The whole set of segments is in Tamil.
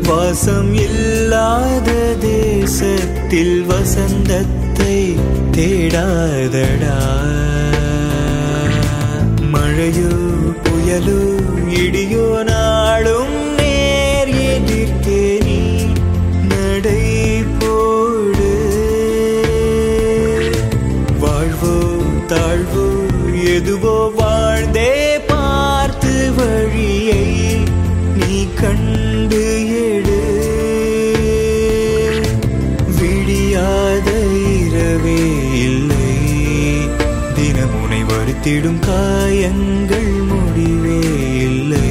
வாசம் இல்லாத தேசத்தில் வசந்தத்தை தேடாதடா மழையோ புயலோ இடியோ நாளும் நேர் எதிர்க்கே நீ நடை போடு வாழ்வோ தாழ்வோ எதுவோ வாழ்ந்தே பார்த்து வழியை நீ கண்டு எடு விடியாத இரவே இல்லை தினமுனை வருத்திடும் காயங்கள் முடிவே இல்லை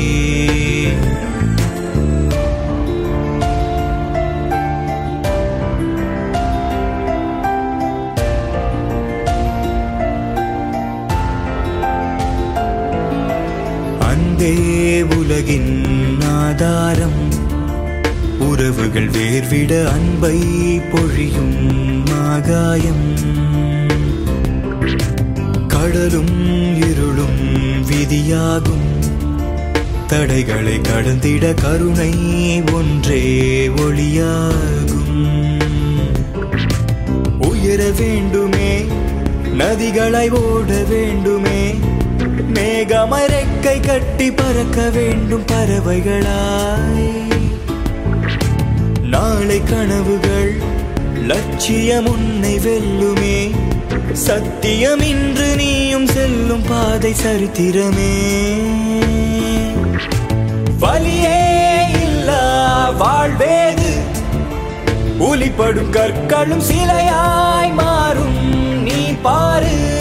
அந்தே உலகின் ஆதாரம் உறவுகள் வேர்விட அன்பை பொழியும் ஆகாயம் கடலும் இருளும் விதியாகும் தடைகளை கடந்திட கருணை ஒன்றே ஒளியாகும் உயர வேண்டுமே நதிகளை ஓட வேண்டுமே மேகமரெக்கை கட்டி பறக்க வேண்டும் பறவைகளாய் நாளை கனவுகள் லட்சியம் உன்னை வெல்லுமே சத்தியம் இன்று நீயும் செல்லும் பாதை சரித்திரமே வலியே இல்லா வாழ்வேது உலிப்படும் கற்களும் சிலையாய் மாறும் நீ பாரு